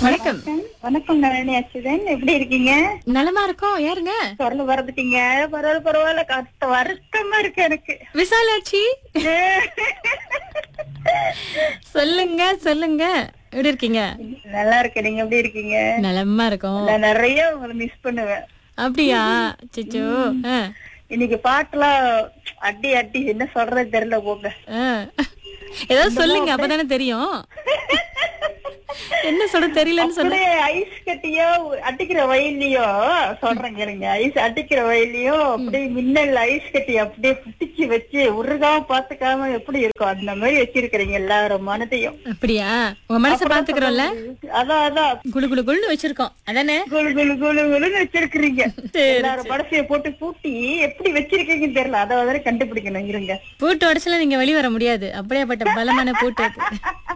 வணக்கம் வணக்கம் நளினி அச்சுதன் எப்படி இருக்கீங்க நலமா இருக்கோம் யாருங்க குரல் வரதுட்டீங்க பரவாயில்ல பரவாயில்ல கஷ்ட வருத்தமா இருக்கு எனக்கு விசாலாட்சி சொல்லுங்க சொல்லுங்க எப்படி இருக்கீங்க நல்லா இருக்கு நீங்க எப்படி இருக்கீங்க நலமா இருக்கோம் நான் நிறைய உங்களை மிஸ் பண்ணுவேன் அப்படியா சிச்சோ ஆ, இன்னைக்கு பாட்டுலாம் அடி அடி என்ன சொல்றது தெரியல போங்க ஆ. ஏதாவது சொல்லுங்க அப்பதானே தெரியும் என்ன சொல்ல தெரியலன்னு சொல்ல அப்படியே ஐஸ் கட்டியோ அடிக்கிற வயல்லையோ சொல்றேன் கேளுங்க ஐஸ் அடிக்கிற வயல்லையோ அப்படியே மின்னல் ஐஸ் கட்டி அப்படியே புட்டிச்சு வச்சு உருகாம பாத்துக்காம எப்படி இருக்கும் அந்த மாதிரி வச்சிருக்கிறீங்க எல்லாரும் மனதையும் அப்படியா உங்க மனசை பாத்துக்கிறோம்ல அதான் அதான் குளு குளு குளுன்னு வச்சிருக்கோம் அதானே குளு குளு குளு குளுன்னு வச்சிருக்கிறீங்க சரி, எல்லாரும் படசைய போட்டு பூட்டி எப்படி வச்சிருக்கீங்கன்னு தெரியல அதை வரை கண்டுபிடிக்கணும் இருங்க பூட்டு உடச்சுல நீங்க வெளிய வர முடியாது அப்படியேப்பட்ட பலமான பூட்டு அது